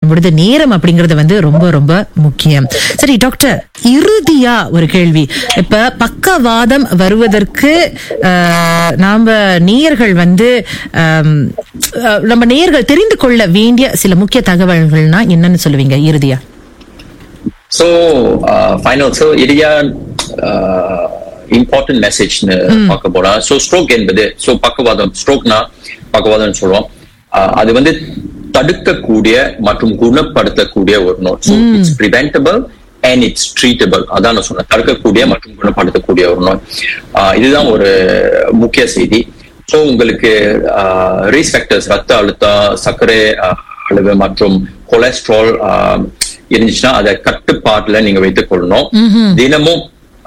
பார்க்கும் பொழுது நேரம் அப்படிங்கறது வந்து ரொம்ப ரொம்ப முக்கியம் சரி டாக்டர் இறுதியா ஒரு கேள்வி இப்ப பக்கவாதம் வருவதற்கு ஆஹ், நாம நேயர்கள் வந்து ஆம், ஆஹ், நம்ம நேயர்கள் தெரிந்து கொள்ள வேண்டிய சில முக்கிய தகவல்கள்னா என்னன்னு சொல்லுவீங்க இறுதியா ஸோ ஃபைனல் ஸோ இடையா இம்பார்ட்டன்ட் மெசேஜ்னு பார்க்க போனா ஸோ ஸ்ட்ரோக் என்பது ஸோ பக்கவாதம் ஸ்ட்ரோக்னா பக்கவாதம்னு சொல்லுவோம் ஆஹ் அது வந்து தடுக்கக்கூடிய மற்றும் குணப்படுத்தக்கூடிய ஒரு நோய் so it's preventable and it's treatable அதான் நான் சொன்னேன் தடுக்கக்கூடிய மற்றும் குணப்படுத்தக்கூடிய ஒரு நோய் ஆஹ் இதுதான் ஒரு முக்கிய செய்தி ஸோ உங்களுக்கு ரீஸ் ஃபேக்டர்ஸ் ரத்த அழுத்தம் சர்க்கரை ஆஹ், அளவு மற்றும் கொலஸ்ட்ரால் இருந்துச்சுன்னா அதை கட்டுப்பாட்டுல நீங்க வைத்துக் கொள்ளணும் தினமும்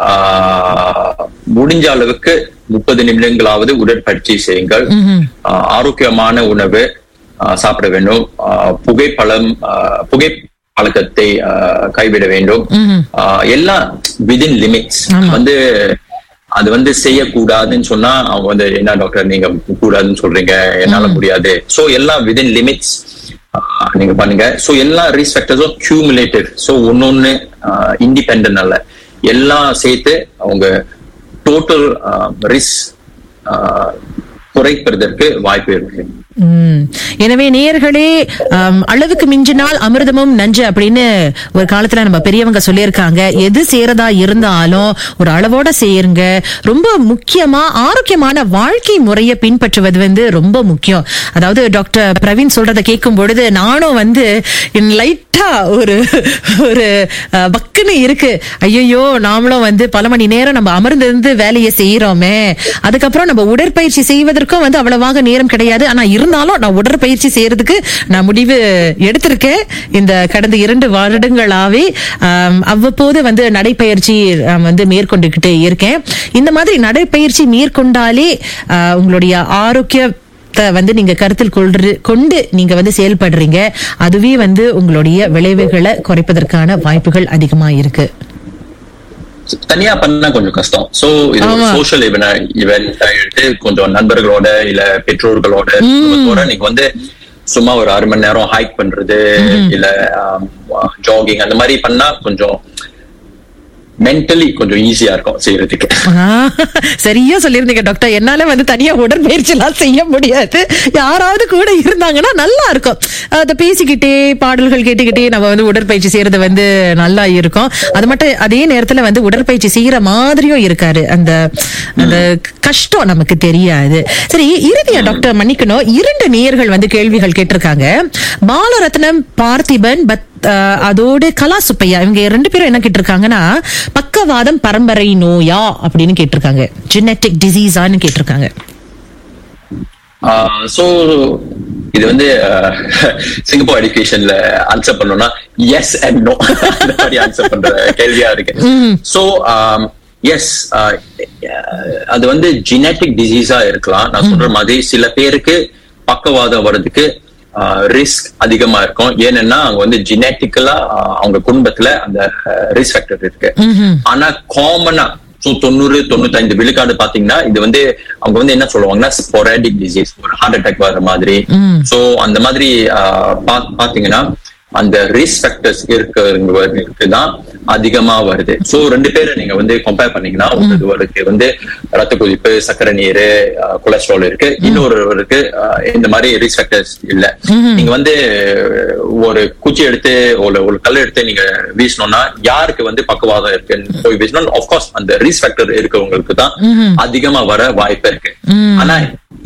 ஆஹ், முடிஞ்ச அளவுக்கு முப்பது நிமிடங்களாவது உடற்பயிற்சி செய்யுங்கள் ஆஹ், ஆரோக்கியமான உணவு ஆஹ், சாப்பிட வேண்டும் ஆஹ், புகைப்பழம் ஆஹ், புகை பழக்கத்தை ஆஹ், கைவிட வேண்டும் ஆஹ், எல்லாம் விதின் லிமிட்ஸ் வந்து அது வந்து செய்யக்கூடாதுன்னு சொன்னா அவங்க வந்து என்ன டாக்டர் நீங்க கூடாதுன்னு சொல்றீங்க என்னால முடியாது சோ எல்லாம் விதின் லிமிட்ஸ் நீங்க பண்ணுங்க சோ எல்லா ரிஸ்க் ஃபேக்டர்ஸும் கியூமுலேட்டிவ் சோ ஒன்னொன்னு இண்டிபெண்ட் அல்ல எல்லாம் சேர்த்து அவங்க டோட்டல் ரிஸ்க் குறைப்பதற்கு வாய்ப்பு இருக்கு உம். எனவே நேயர்களே ஆம், அளவுக்கு மிஞ்சினால் அமிர்தமும் நஞ்சு அப்படின்னு ஒரு காலத்துல நம்ம பெரியவங்க சொல்லியிருக்காங்க எது செய்யறதா இருந்தாலும் ஒரு அளவோட செய்யுங்க ரொம்ப முக்கியமா ஆரோக்கியமான வாழ்க்கை முறையை பின்பற்றுவது வந்து ரொம்ப முக்கியம் அதாவது டாக்டர் பிரவீன் சொல்றத கேட்கும் பொழுது நானும் வந்து லைட்டா ஒரு ஒரு அஹ், பக்குன்னு இருக்கு ஐயோ நாமளும் வந்து பல மணி நேரம் நம்ம அமர்ந்திருந்து வேலையை செய்யறோமே அதுக்கப்புறம் நம்ம உடற்பயிற்சி செய்வதற்கும் வந்து அவ்வளவாக நேரம் கிடையாது ஆனா இருந்தாலும் நான் உடற்பயிற்சி செய்யறதுக்கு நான் முடிவு எடுத்திருக்கேன் இந்த கடந்த இரண்டு வருடங்களாவே ஆம், அவ்வப்போது வந்து நடைப்பயிற்சி ஆம், வந்து மேற்கொண்டுகிட்டு இருக்கேன் இந்த மாதிரி நடைப்பயிற்சி மேற்கொண்டாலே ஆ, உங்களுடைய ஆரோக்கிய வந்து நீங்க கருத்தில் கொள்று கொண்டு நீங்க வந்து செயல்படுறீங்க அதுவே வந்து உங்களுடைய விளைவுகளை குறைப்பதற்கான வாய்ப்புகள் அதிகமா இருக்கு தனியா பண்ணா கொஞ்சம் கஷ்டம் சோ இது ஆமா. சோஷியல் இவெண்ட் எடுத்து கொஞ்சம் நண்பர்களோட இல்ல பெற்றோர்களோட குடும்பத்தோட நீங்க வந்து சும்மா ஒரு அரை மணி நேரம் ஹைக் பண்றது இல்ல ஜாகிங் அந்த மாதிரி பண்ணா கொஞ்சம் மென்டலி கொஞ்சம் ஈஸியா இருக்கும் செய்யறதுக்கு ஆ, சரியா சொல்லியிருந்தீங்க டாக்டர் என்னால வந்து தனியா உடற்பயிற்சி எல்லாம் செய்ய முடியாது யாராவது கூட இருந்தாங்கன்னா நல்லா இருக்கும் அதை பேசிக்கிட்டே பாடல்கள் கேட்டுக்கிட்டே நம்ம வந்து உடற்பயிற்சி செய்யறது வந்து நல்லா இருக்கும் அது மட்டும் அதே நேரத்துல வந்து உடற்பயிற்சி செய்யற மாதிரியும் இருக்காரு அந்த அந்த கஷ்டம் நமக்கு தெரியாது சரி இறுதியா டாக்டர் மன்னிக்கணும் இரண்டு நேயர்கள் வந்து கேள்விகள் கேட்டிருக்காங்க பாலரத்னம் பார்த்திபன் பத் ஆஹ் அதோடு கலா சுப்பையா இவங்க ரெண்டு பேரும் என்ன கேட்டிருக்காங்கன்னா பக்கவாதம் பரம்பரை நோயா அப்படின்னு கேட்டிருக்காங்க ஜெனட்டிக் டிசீஸான்னு கேட்டிருக்காங்க சோ இது வந்து சிங்கப்பூர் எஜுகேஷன்ல ஆன்சர் பண்ணோம்னா எஸ் அண்ட் நோ அந்த மாதிரி ஆன்சர் பண்ற கேள்வியா இருக்கு சோ எஸ் அது வந்து ஜெனட்டிக் டிசீஸா இருக்கலாம் நான் சொல்ற மாதிரி சில பேருக்கு பக்கவாதம் வர்றதுக்கு ரிஸ்க் அதிகமா இருக்கும் ஏன்னா அவங்க வந்து ஜெனட்டிக்கலா அவங்க குடும்பத்துல அந்த ரிஸ்க் ஃபேக்டர் இருக்கு ஆனா காமனா சோ தொண்ணூறு தொண்ணூத்தைந்து விழுக்காடு பாத்தீங்கன்னா இது வந்து அவங்க வந்து என்ன சொல்லுவாங்கன்னா ஸ்பொராடிக் டிசீஸ் ஒரு ஹார்ட் அட்டாக் வர மாதிரி சோ அந்த மாதிரி ஆஹ், பா- பாத்தீங்கன்னா அந்த ரிஸ்க் ஃபேக்டர்ஸ் இருக்கிறவங்களுக்கு தான் அதிகமா வருது சோ ரெண்டு பேரை நீங்க வந்து கம்பேர் பண்ணீங்கன்னா ஒருவருக்கு வந்து ரத்த கொதிப்பு சர்க்கரை நீர் கொலஸ்ட்ரால் இருக்கு இன்னொருவருக்கு ஆஹ், இந்த மாதிரி ரிஸ்க் ஃபேக்டர்ஸ் இல்ல நீங்க வந்து ஒரு குச்சி எடுத்து ஒரு ஒரு கல் எடுத்து நீங்க வீசணும்னா யாருக்கு வந்து பக்கவாதம் இருக்குன்னு போய் வீசணும் ஆஃப்கோர்ஸ் அந்த ரிஸ்க் ஃபேக்டர் இருக்கவங்களுக்கு தான் அதிகமா வர வாய்ப்பு இருக்கு ஆனா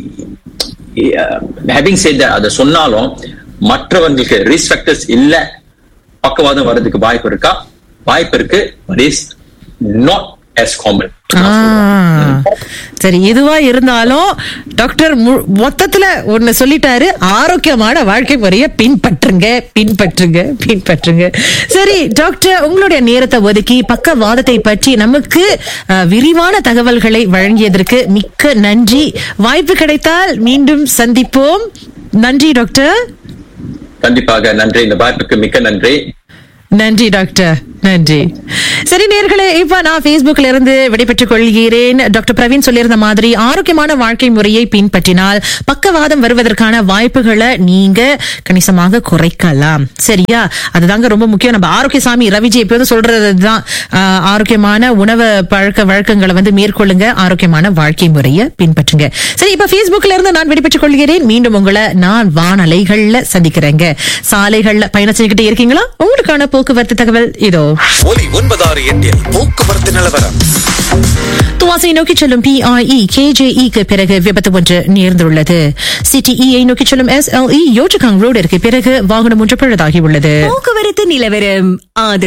ஹேவிங் said that அதை சொன்னாலும் மற்றவங்களுக்கு ரிஸ்க் ஃபேக்டர்ஸ் இல்ல பக்கவாதம் வர்றதுக்கு வாய்ப்பு இருக்கா வாய்ப்பு இருக்கு but is not as common ஆ, சரி இதுவா இருந்தாலும் டாக்டர் மு- மொத்தத்துல ஒண்ணு சொல்லிட்டாரு ஆரோக்கியமான வாழ்க்கை முறையை பின்பற்றுங்க பின்பற்றுங்க பின்பற்றுங்க சரி டாக்டர் உங்களுடைய நேரத்தை ஒதுக்கி பக்கவாதத்தை பற்றி நமக்கு அஹ், விரிவான தகவல்களை வழங்கியதற்கு மிக்க நன்றி வாய்ப்பு கிடைத்தால் மீண்டும் சந்திப்போம் நன்றி டாக்டர் கண்டிப்பாக நன்றி இந்த வாய்ப்புக்கு மிக்க நன்றி நன்றி டாக்டர் நன்றி சரி நேர்களே இப்ப நான் Facebookல இருந்து விடைபெற்றுக் கொள்கிறேன் டாக்டர் பிரவீன் சொல்லியிருந்த மாதிரி ஆரோக்கியமான வாழ்க்கை முறையை பின்பற்றினால் பக்கவாதம் வருவதற்கான வாய்ப்புகளை நீங்க கணிசமாக குறைக்கலாம் சரியா அதுதாங்க ரொம்ப முக்கியம் நம்ம ஆரோக்கியசாமி ரவிஜி எப்போதும் சொல்றதுதான் ஆஹ், ஆரோக்கியமான உணவு பழக்க வழக்கங்களை வந்து மேற்கொள்ளுங்க ஆரோக்கியமான வாழ்க்கை முறையை பின்பற்றுங்க சரி இப்ப Facebookல இருந்து நான் விடைபெற்றுக் கொள்கிறேன் மீண்டும் உங்களை நான் வானலைகள்ல சந்திக்கிறேங்க சாலைகள்ல பயணம் செஞ்சுக்கிட்டே இருக்கீங்களா உங்களுக்கான போக்குவரத்து தகவல் இதோ ஒலி ஒன்பதாறு எட்டில் போக்குவரத்து நிலவரம் துவாசை நோக்கி செல்லும் பிஐஇ கேஜேஇக்கு பிறகு விபத்து ஒன்று நேர்ந்துள்ளது சிடிஇஐ நோக்கி செல்லும் எஸ்எல்இ யோட்டுகாங் ரோடிற்கு பிறகு வாகனம் ஒன்று பழுதாகி உள்ளது போக்குவரத்து நிலவரம் ஆதரவு